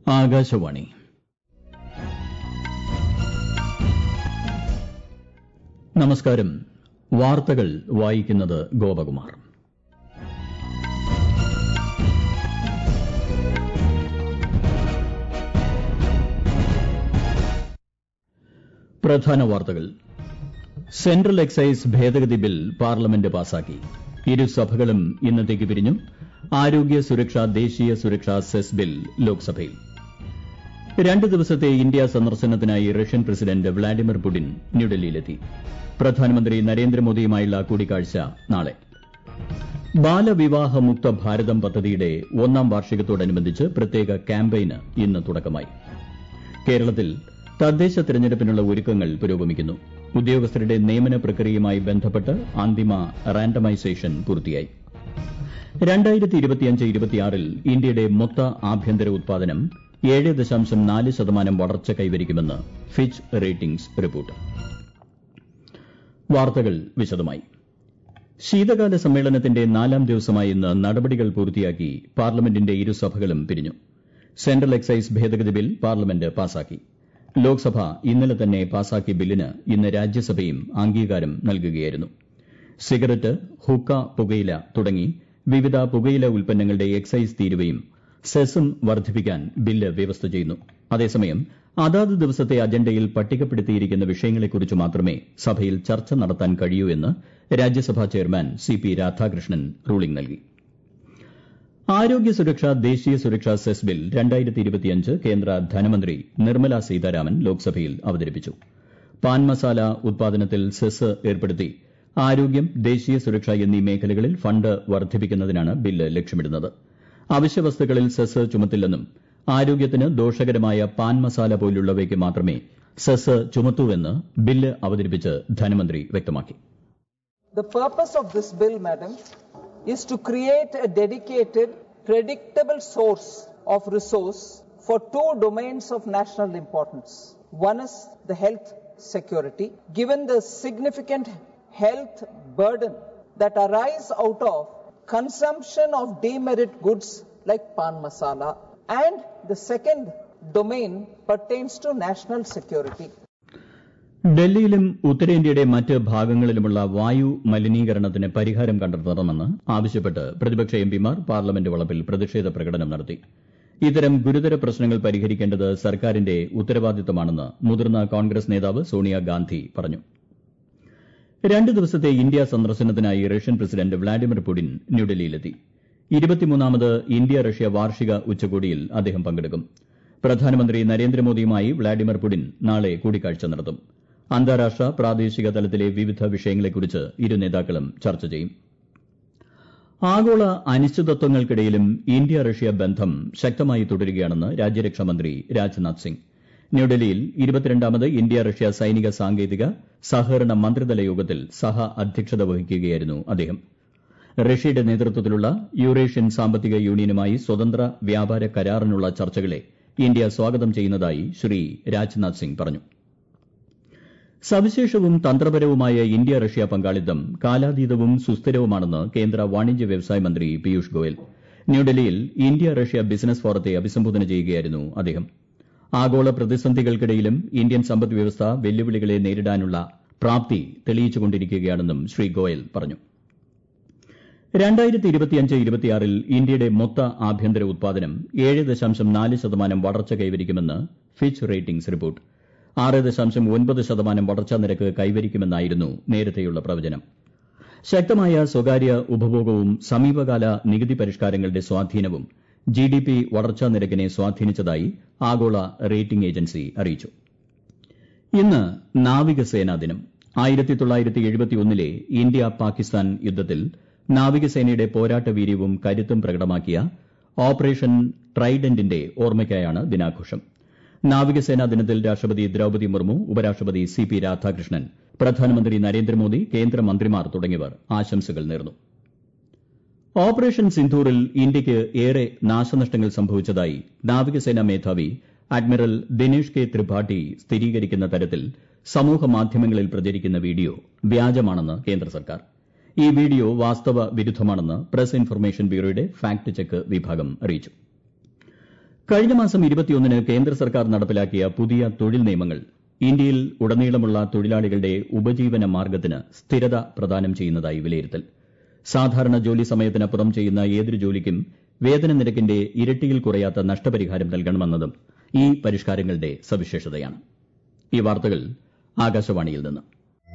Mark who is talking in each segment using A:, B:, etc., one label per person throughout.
A: ആകാശവാണി നമസ്കാരം വാർത്തകൾ വായിക്കുന്നത് ഗോപകുമാർ പ്രധാന വാർത്തകൾ സെൻട്രൽ എക്സൈസ് ഭേദഗതി ബിൽ പാർലമെന്റ് പാസാക്കി ഇരുസഭകളും ഇന്നത്തേക്ക് പിരിഞ്ഞു ആരോഗ്യ സുരക്ഷ ദേശീയ സുരക്ഷാ സെസ് ബിൽ ലോക്സഭയിൽ രണ്ട് ദിവസത്തെ ഇന്ത്യ സന്ദർശനത്തിനായി റഷ്യൻ പ്രസിഡന്റ് വ്ളാഡിമിർ പുടിൻ ന്യൂഡൽഹിയിലെത്തി പ്രധാനമന്ത്രി നരേന്ദ്രമോദിയുമായുള്ള കൂടിക്കാഴ്ച നാളെ ബാലവിവാഹമുക്ത ഭാരതം പദ്ധതിയുടെ ഒന്നാം വാർഷികത്തോടനുബന്ധിച്ച് പ്രത്യേക ക്യാമ്പയിന് ഇന്ന് തുടക്കമായി കേരളത്തിൽ തദ്ദേശ തെരഞ്ഞെടുപ്പിനുള്ള ഒരുക്കങ്ങൾ പുരോഗമിക്കുന്നു ഉദ്യോഗസ്ഥരുടെ നിയമന പ്രക്രിയയുമായി ബന്ധപ്പെട്ട് അന്തിമ റാൻഡമൈസേഷൻ പൂർത്തിയായി ൽ ഇന്ത്യയുടെ മൊത്ത ആഭ്യന്തര ഉത്പാദനം ഏഴ് ദശാംശം നാല് ശതമാനം വളർച്ച കൈവരിക്കുമെന്ന് ഫിച്ച് റേറ്റിംഗ്സ് റിപ്പോർട്ട് വാർത്തകൾ വിശദമായി ശീതകാല സമ്മേളനത്തിന്റെ നാലാം ദിവസമായ ഇന്ന് നടപടികൾ പൂർത്തിയാക്കി പാർലമെന്റിന്റെ ഇരുസഭകളും പിരിഞ്ഞു സെൻട്രൽ എക്സൈസ് ഭേദഗതി ബിൽ പാർലമെന്റ് പാസാക്കി ലോക്സഭ ഇന്നലെ തന്നെ പാസാക്കിയ ബില്ലിന് ഇന്ന് രാജ്യസഭയും അംഗീകാരം നൽകുകയായിരുന്നു സിഗരറ്റ് ഹുക്ക പുകയില തുടങ്ങി വിവിധ പുകയില ഉൽപ്പന്നങ്ങളുടെ എക്സൈസ് തീരുവയും സെസും വർദ്ധിപ്പിക്കാൻ ബില്ല് വ്യവസ്ഥ ചെയ്യുന്നു അതേസമയം അതാത് ദിവസത്തെ അജണ്ടയിൽ പട്ടികപ്പെടുത്തിയിരിക്കുന്ന വിഷയങ്ങളെക്കുറിച്ച് മാത്രമേ സഭയിൽ ചർച്ച നടത്താൻ കഴിയൂ എന്ന് Rajya Sabha chairman C P Radhakrishnan ruling നൽകി ആരോഗ്യ സുരക്ഷ ദേശീയ സുരക്ഷാ സെസ് ബിൽ കേന്ദ്ര ധനമന്ത്രി നിർമ്മല സീതാരാമൻ ലോക്സഭയിൽ അവതരിപ്പിച്ചു പാൻ മസാല ഉത്പാദനത്തിൽ സെസ് ഏർപ്പെടുത്തി ആരോഗ്യം ദേശീയ സുരക്ഷ എന്നീ മേഖലകളിൽ ഫണ്ട് വർദ്ധിപ്പിക്കുന്നതിനാണ് ബില്ല് ലക്ഷ്യമിടുന്നത് അവശ്യവസ്തുക്കളിൽ സെസ് ചുമത്തില്ലെന്നും ആരോഗ്യത്തിന് ദോഷകരമായ പാൻ മസാല പോലുള്ളവയ്ക്ക് മാത്രമേ സെസ് ചുമത്തൂവെന്ന് ബില്ല് അവതരിപ്പിച്ച് ധനമന്ത്രി വ്യക്തമാക്കി
B: The purpose of this bill, madam, is to create a dedicated, predictable source of resource for two domains of national importance. One is the health security, given the significant health burden that arise out of consumption of demerit goods like pan masala. And the second domain pertains to national security.
A: ഡൽഹിയിലും ഉത്തരേന്ത്യയുടെ മറ്റ് ഭാഗങ്ങളിലുമുള്ള വായു മലിനീകരണത്തിന് പരിഹാരം കണ്ടെത്തണമെന്ന് ആവശ്യപ്പെട്ട് പ്രതിപക്ഷ എംപിമാർ parliament വളപ്പിൽ പ്രതിഷേധ പ്രകടനം നടത്തി ഇത്തരം ഗുരുതര പ്രശ്നങ്ങൾ പരിഹരിക്കേണ്ടത് സർക്കാരിന്റെ ഉത്തരവാദിത്തമാണെന്ന് മുതിർന്ന കോൺഗ്രസ് നേതാവ് സോണിയാഗാന്ധി പറഞ്ഞു രണ്ട് ദിവസത്തെ ഇന്ത്യ സന്ദർശനത്തിനായി റഷ്യൻ പ്രസിഡന്റ് വ്ളാഡിമിർ പുടിൻ ന്യൂഡൽഹിയിലെത്തി ഇരുപത്തിമൂന്നാമത് ഇന്ത്യ റഷ്യ വാർഷിക ഉച്ചകോടിയിൽ അദ്ദേഹം പങ്കെടുക്കും പ്രധാനമന്ത്രി നരേന്ദ്രമോദിയുമായി വ്ളാഡിമിർ പുടിൻ നാളെ കൂടിക്കാഴ്ച നടത്തും അന്താരാഷ്ട്ര പ്രാദേശിക തലത്തിലെ വിവിധ വിഷയങ്ങളെക്കുറിച്ച് ഇരു നേതാക്കളും ചർച്ച ചെയ്യും ആഗോള അനിശ്ചിതത്വങ്ങൾക്കിടയിലും ഇന്ത്യ റഷ്യ ബന്ധം ശക്തമായി തുടരുകയാണെന്ന് രാജ്യരക്ഷാമന്ത്രി രാജ്നാഥ് സിംഗ് ന്യൂഡൽഹിയിൽ ഇരുപത്തിരണ്ടാമത് ഇന്ത്യ റഷ്യ സൈനിക സാങ്കേതിക സഹകരണ മന്ത്രിതല യോഗത്തിൽ സഹ അധ്യക്ഷത വഹിക്കുകയായിരുന്നു അദ്ദേഹം റഷ്യയുടെ നേതൃത്വത്തിലുള്ള യൂറേഷ്യൻ സാമ്പത്തിക യൂണിയനുമായി സ്വതന്ത്ര വ്യാപാര കരാറിനുള്ള ചർച്ചകളെ ഇന്ത്യ സ്വാഗതം ചെയ്യുന്നതായി ശ്രീ രാജ്നാഥ് സിംഗ് പറഞ്ഞു സവിശേഷവും തന്ത്രപരവുമായ ഇന്ത്യ റഷ്യ പങ്കാളിത്തം കാലാതീതവും സുസ്ഥിരവുമാണെന്ന് കേന്ദ്ര വാണിജ്യ വ്യവസായ മന്ത്രി പീയൂഷ് ഗോയൽ ന്യൂഡൽഹിയിൽ ഇന്ത്യ റഷ്യ ബിസിനസ് ഫോറത്തെ അഭിസംബോധന ചെയ്യുകയായിരുന്നു അദ്ദേഹം ആഗോള പ്രതിസന്ധികൾക്കിടയിലും ഇന്ത്യൻ സമ്പദ് വ്യവസ്ഥ വെല്ലുവിളികളെ നേരിടാനുള്ള പ്രാപ്തി തെളിയിച്ചുകൊണ്ടിരിക്കുകയാണെന്നും ശ്രീ ഗോയൽ പറഞ്ഞു ൽ ഇന്ത്യയുടെ മൊത്ത ആഭ്യന്തര ഉത്പാദനം ഏഴ് ദശാംശം നാല് ശതമാനം വളർച്ച കൈവരിക്കുമെന്ന് ഫിച്ച് റേറ്റിംഗ്സ് റിപ്പോർട്ട് ആറ് ദശാംശം ഒൻപത് ശതമാനം വളർച്ചാ നിരക്ക് കൈവരിക്കുമെന്നായിരുന്നു നേരത്തെയുള്ള പ്രവചനം ശക്തമായ സ്വകാര്യ ഉപഭോഗവും സമീപകാല നികുതി പരിഷ്കാരങ്ങളുടെ സ്വാധീനവും ജിഡിപി വളർച്ചാ നിരക്കിനെ സ്വാധീനിച്ചതായി ആഗോള റേറ്റിംഗ് ഏജൻസി അറിയിച്ചു ഇന്ന് നാവികസേനാ ദിനം ആയിരത്തി തൊള്ളായിരത്തി എഴുപത്തിയൊന്നിലെ ഇന്ത്യ പാകിസ്ഥാൻ യുദ്ധത്തിൽ നാവികസേനയുടെ പോരാട്ട വീര്യവും കരുത്തും പ്രകടമാക്കിയ ഓപ്പറേഷൻ ട്രൈഡന്റിന്റെ ഓർമ്മയ്ക്കായാണ് ദിനാഘോഷം നാവികസേനാ ദിനത്തിൽ രാഷ്ട്രപതി ദ്രൌപതി മുർമു ഉപരാഷ്ട്രപതി സി പി രാധാകൃഷ്ണൻ പ്രധാനമന്ത്രി നരേന്ദ്രമോദി കേന്ദ്രമന്ത്രിമാർ തുടങ്ങിയവർ ആശംസകൾ നേർന്നു ഓപ്പറേഷൻ സിന്ധൂറിൽ ഇന്ത്യയ്ക്ക് ഏറെ നാശനഷ്ടങ്ങൾ സംഭവിച്ചതായി നാവികസേനാ മേധാവി അഡ്മിറൽ ദിനേഷ് കെ ത്രിപാഠി സ്ഥിരീകരിക്കുന്ന തരത്തിൽ സമൂഹമാധ്യമങ്ങളിൽ പ്രചരിക്കുന്ന വീഡിയോ വ്യാജമാണെന്ന് കേന്ദ്ര സർക്കാർ ഈ വീഡിയോ വാസ്തവ വിരുദ്ധമാണെന്ന് പ്രസ് ഇൻഫർമേഷൻ ബ്യൂറോയുടെ ഫാക്ട് ചെക്ക് വിഭാഗം അറിയിച്ചു കഴിഞ്ഞ മാസം ഇരുപത്തിയൊന്നിന് കേന്ദ്ര സർക്കാർ നടപ്പിലാക്കിയ പുതിയ തൊഴിൽ നിയമങ്ങൾ ഇന്ത്യയിൽ ഉടനീളമുള്ള തൊഴിലാളികളുടെ ഉപജീവന മാർഗ്ഗത്തിന് സ്ഥിരത പ്രദാനം ചെയ്യുന്നതായി വിലയിരുത്തൽ സാധാരണ ജോലി സമയത്തിനപ്പുറം ചെയ്യുന്ന ഏതൊരു ജോലിക്കും വേതന നിരക്കിന്റെ ഇരട്ടിയിൽ കുറയാത്ത നഷ്ടപരിഹാരം നൽകണമെന്നതും ഈ പരിഷ്കാരങ്ങളുടെ സവിശേഷതയാണ് ഈ വാർത്തകൾ ആകാശവാണിയിൽ നിന്ന്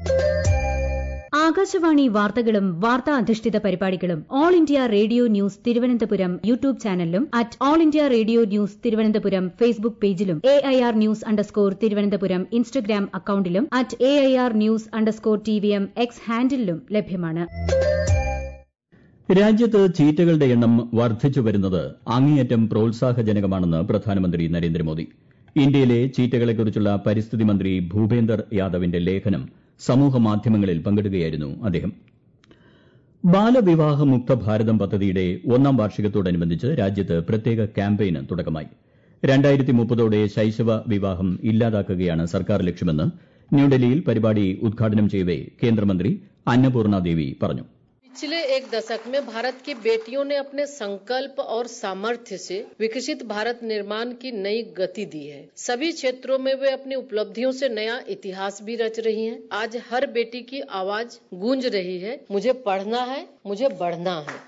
C: ആകാശവാണി വാർത്തകളും വാർത്താ അധിഷ്ഠിത പരിപാടികളും all India radio news Thiruvananthapuram YouTube ചാനലിലും at all India radio news Thiruvananthapuram Facebook പേജിലും A I R news underscore Thiruvananthapuram Instagram അക്കൌണ്ടിലും at A I R news underscore T V M X ഹാൻഡിലും ലഭ്യമാണ്
A: രാജ്യത്ത് ചീറ്റകളുടെ എണ്ണം വർദ്ധിച്ചു വരുന്നത് അങ്ങേയറ്റം പ്രോത്സാഹജനകമാണെന്ന് പ്രധാനമന്ത്രി നരേന്ദ്രമോദി ഇന്ത്യയിലെ ചീറ്റകളെക്കുറിച്ചുള്ള പരിസ്ഥിതി മന്ത്രി ഭൂപേന്ദർ യാദവിന്റെ ലേഖനം സമൂഹമാധ്യമങ്ങളിൽ പങ്കിടുകയായിരുന്നു അദ്ദേഹം ബാലവിവാഹമുക്ത ഭാരതം പദ്ധതിയുടെ ഒന്നാം വാർഷികത്തോടനുബന്ധിച്ച് രാജ്യത്ത് പ്രത്യേക ക്യാമ്പയിന് തുടക്കമായി രണ്ടായിരത്തി മുപ്പതോടെ ശൈശവ വിവാഹം ഇല്ലാതാക്കുകയാണ് സർക്കാർ ലക്ഷ്യമെന്ന് ന്യൂഡൽഹിയിൽ പരിപാടി ഉദ്ഘാടനം ചെയ്യവെ കേന്ദ്രമന്ത്രി അന്നപൂർണ ദേവി പറഞ്ഞു
D: पिछले एक दशक में भारत की बेटियों ने अपने संकल्प और सामर्थ्य से विकसित भारत निर्माण की नई गति दी है सभी क्षेत्रों में वे अपनी उपलब्धियों से नया इतिहास भी रच रही हैं। आज हर बेटी की आवाज गूंज रही है मुझे पढ़ना है मुझे बढ़ना है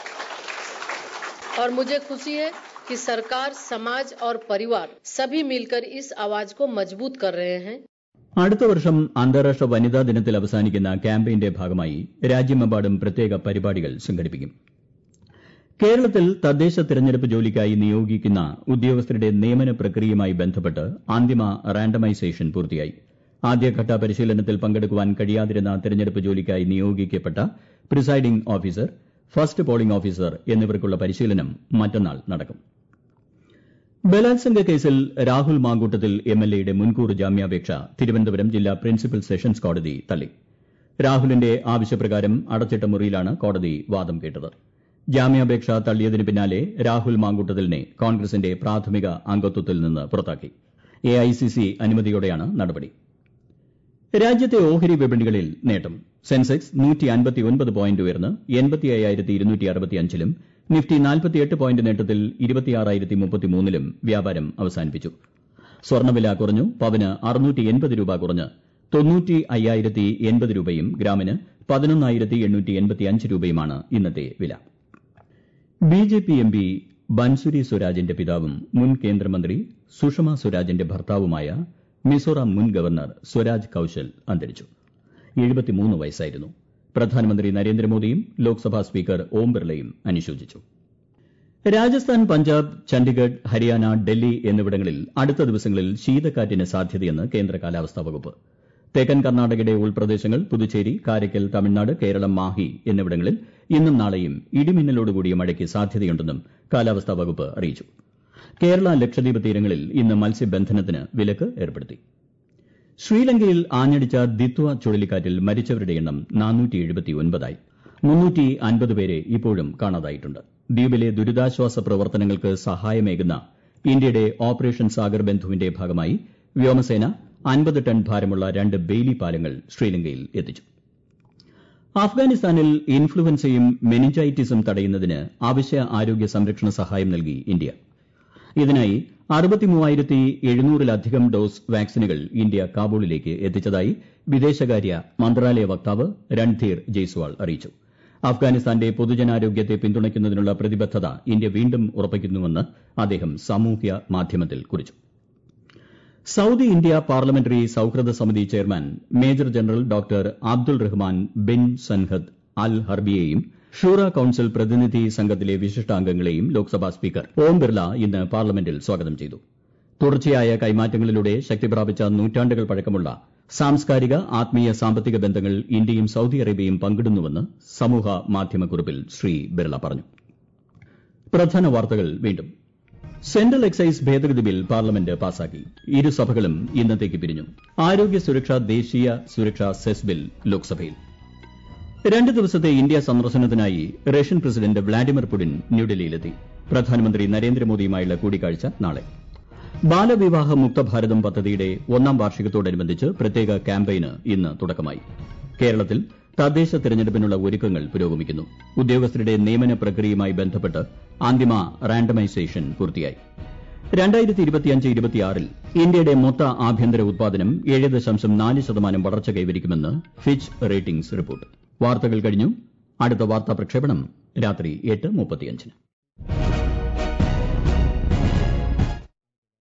D: और मुझे खुशी है कि सरकार समाज और परिवार सभी मिलकर इस आवाज को मजबूत कर रहे हैं
A: അടുത്ത വർഷം അന്താരാഷ്ട്ര വനിതാ ദിനത്തിൽ അവസാനിക്കുന്ന ക്യാമ്പയിന്റെ ഭാഗമായി രാജ്യമെമ്പാടും പ്രത്യേക പരിപാടികൾ സംഘടിപ്പിക്കും കേരളത്തിൽ തദ്ദേശ തെരഞ്ഞെടുപ്പ് ജോലിക്കായി നിയോഗിക്കുന്ന ഉദ്യോഗസ്ഥരുടെ നിയമന പ്രക്രിയയുമായി ബന്ധപ്പെട്ട് അന്തിമ റാൻഡമൈസേഷൻ പൂർത്തിയായി ആദ്യഘട്ട പരിശീലനത്തിൽ പങ്കെടുക്കുവാൻ കഴിയാതിരുന്ന തെരഞ്ഞെടുപ്പ് ജോലിക്കായി നിയോഗിക്കപ്പെട്ട presiding officer first polling officer എന്നിവർക്കുള്ള പരിശീലനം മറ്റന്നാൾ നടക്കും ബലാത്സംഗ കേസിൽ രാഹുൽ മാങ്കൂട്ടത്തിൽ എംഎൽഎയുടെ മുൻകൂർ ജാമ്യാപേക്ഷ തിരുവനന്തപുരം ജില്ലാ പ്രിൻസിപ്പൽ സെഷൻസ് കോടതി തള്ളി രാഹുലിന്റെ ആവശ്യപ്രകാരം അടച്ചിട്ട മുറിയിലാണ് കോടതി വാദം കേട്ടത് ജാമ്യാപേക്ഷ തള്ളിയതിന് പിന്നാലെ രാഹുൽ മാങ്കൂട്ടത്തിലിനെ കോൺഗ്രസിന്റെ പ്രാഥമിക അംഗത്വത്തിൽ നിന്ന് പുറത്താക്കി എഐസിസി അനുമതിയോടെയാണ് നടപടി രാജ്യത്തെ ഓഹരി വിപണികളിൽ നേട്ടം സെൻസെക്സ് പോയിന്റ് ഉയർന്ന് ലും നിഫ്റ്റി നാൽപ്പത്തിയെട്ട് പോയിന്റ് നേട്ടത്തിൽ ഇരുപത്തിയാറായിരത്തി മുപ്പത്തിമൂന്നിലും വ്യാപാരം അവസാനിപ്പിച്ചു സ്വർണ്ണവില കുറഞ്ഞു പവന് അറുന്നൂറ്റി എൺപത് രൂപ കുറഞ്ഞ് തൊണ്ണൂറ്റി അയ്യായിരത്തി എൺപത് രൂപയും ഗ്രാമിന് പതിനൊന്നായിരത്തി എണ്ണൂറ്റി എൺപത്തിയഞ്ച് രൂപയുമാണ് ഇന്നത്തെ വില B J P M P Bansuri സ്വരാജിന്റെ പിതാവും മുൻ കേന്ദ്രമന്ത്രി സുഷമ സ്വരാജിന്റെ ഭർത്താവുമായ മിസോറാം മുൻ ഗവർണർ സ്വരാജ് കൌശൽ അന്തരിച്ചു എഴുപത്തിമൂന്ന് വയസ്സായിരുന്നു പ്രധാനമന്ത്രി നരേന്ദ്രമോദിയും ലോക്സഭാ സ്പീക്കർ ഓം ബിർളയും അനുശോചിച്ചു രാജസ്ഥാൻ പഞ്ചാബ് ചണ്ഡിഗഡ് ഹരിയാന ഡൽഹി എന്നിവിടങ്ങളിൽ അടുത്ത ദിവസങ്ങളിൽ ശീതക്കാറ്റിന് സാധ്യതയെന്ന് കേന്ദ്ര കാലാവസ്ഥാ വകുപ്പ് തെക്കൻ കർണാടകയുടെ ഉൾപ്രദേശങ്ങൾ പുതുച്ചേരി കാരയ്ക്കൽ തമിഴ്നാട് കേരളം മാഹി എന്നിവിടങ്ങളിൽ ഇന്നും നാളെയും ഇടിമിന്നലോടുകൂടിയ മഴയ്ക്ക് സാധ്യതയുണ്ടെന്നും കാലാവസ്ഥാ വകുപ്പ് അറിയിച്ചു കേരള ലക്ഷദ്വീപ് തീരങ്ങളിൽ ഇന്ന് മത്സ്യബന്ധനത്തിന് വിലക്ക് ഏർപ്പെടുത്തി ശ്രീലങ്കയിൽ ആഞ്ഞടിച്ച ദിത്വ ചുഴലിക്കാറ്റിൽ മരിച്ചവരുടെ എണ്ണം ആയി പേരെ ഇപ്പോഴും കാണാതായിട്ടുണ്ട് ദ്വീപിലെ ദുരിതാശ്വാസ പ്രവർത്തനങ്ങൾക്ക് സഹായമേകുന്ന ഇന്ത്യയുടെ ഓപ്പറേഷൻ സാഗർ ബന്ധുവിന്റെ ഭാഗമായി വ്യോമസേന അൻപത് ടൺ ഭാരമുള്ള രണ്ട് ബെയ്ലി പാലങ്ങൾ ശ്രീലങ്കയിൽ എത്തിച്ചു അഫ്ഗാനിസ്ഥാനിൽ ഇൻഫ്ലുവൻസയും മെനിഞ്ചൈറ്റിസും തടയുന്നതിന് അവശ്യ ആരോഗ്യ സംരക്ഷണ സഹായം നൽകി ഇന്ത്യ ഇതിനായി അറുപത്തിമൂവായിരത്തി എഴുന്നൂറിലധികം ഡോസ് വാക്സിനുകൾ ഇന്ത്യ കാബൂളിലേക്ക് എത്തിച്ചതായി വിദേശകാര്യ മന്ത്രാലയ വക്താവ് രൺധീർ ജയ്സ്വാൾ അറിയിച്ചു അഫ്ഗാനിസ്ഥാന്റെ പൊതുജനാരോഗ്യത്തെ പിന്തുണയ്ക്കുന്നതിനുള്ള പ്രതിബദ്ധത ഇന്ത്യ വീണ്ടും ഉറപ്പിക്കുന്നുവെന്ന് അദ്ദേഹം സാമൂഹ്യ മാധ്യമത്തിൽ കുറിച്ചു സൌദി ഇന്ത്യ പാർലമെന്ററി സൌഹൃദ സമിതി chairman major general doctor Abdul Rahman bin Sanhad Al ഹർബിയെയും ഷൂറ കൌൺസിൽ പ്രതിനിധി സംഘത്തിലെ വിശിഷ്ടാംഗങ്ങളെയും ലോക്സഭാ സ്പീക്കർ ഓം ബിർല ഇന്ന് പാർലമെന്റിൽ സ്വാഗതം ചെയ്തു തുടർച്ചയായ കൈമാറ്റങ്ങളിലൂടെ ശക്തി പ്രാപിച്ച നൂറ്റാണ്ടുകൾ പഴക്കമുള്ള സാംസ്കാരിക ആത്മീയ സാമ്പത്തിക ബന്ധങ്ങൾ ഇന്ത്യയും സൌദി അറേബ്യയും പങ്കിടുന്നുവെന്ന് സമൂഹ മാധ്യമക്കുറിപ്പിൽ ശ്രീ ബിർള പറഞ്ഞു പ്രധാന വാർത്തകൾ വീണ്ടും സെൻട്രൽ എക്സൈസ് ഭേദഗതി ബിൽ പാർലമെന്റ് പാസാക്കി ഇരുസഭകളും ഇന്നത്തേക്ക് പിരിഞ്ഞു ആരോഗ്യ സുരക്ഷ ദേശീയ സുരക്ഷാ സെസ് ബിൽ ലോക്സഭയിൽ രണ്ട് ദിവസത്തെ ഇന്ത്യ സന്ദർശനത്തിനായി റഷ്യൻ പ്രസിഡന്റ് വ്ളാഡിമിർ പുടിൻ ന്യൂഡൽഹിയിലെത്തി പ്രധാനമന്ത്രി നരേന്ദ്രമോദിയുമായുള്ള കൂടിക്കാഴ്ച നാളെ ബാലവിവാഹ മുക്ത ഭാരതം പദ്ധതിയുടെ ഒന്നാം വാർഷികത്തോടനുബന്ധിച്ച് പ്രത്യേക ക്യാമ്പയിന് ഇന്ന് തുടക്കമായി കേരളത്തിൽ തദ്ദേശ തെരഞ്ഞെടുപ്പിനുള്ള ഒരുക്കങ്ങൾ പുരോഗമിക്കുന്നു ഉദ്യോഗസ്ഥരുടെ നിയമന പ്രക്രിയയുമായി ബന്ധപ്പെട്ട് അന്തിമ റാൻഡമൈസേഷൻ പൂർത്തിയായി രണ്ടായിരത്തി ഇരുപത്തിയഞ്ച് ഇരുപത്തിയാറിൽ ഇന്ത്യയുടെ മൊത്ത ആഭ്യന്തര ഉത്പാദനം ഏഴ് ദശാംശം നാല് ശതമാനം വളർച്ച കൈവരിക്കുമെന്ന് ഫിച്ച് റേറ്റിംഗ്സ് റിപ്പോർട്ട് വാർത്തകൾ കഴിഞ്ഞു അടുത്ത വാർത്താ പ്രക്ഷേപണം രാത്രി എട്ട് മുപ്പത്തിയഞ്ചിന്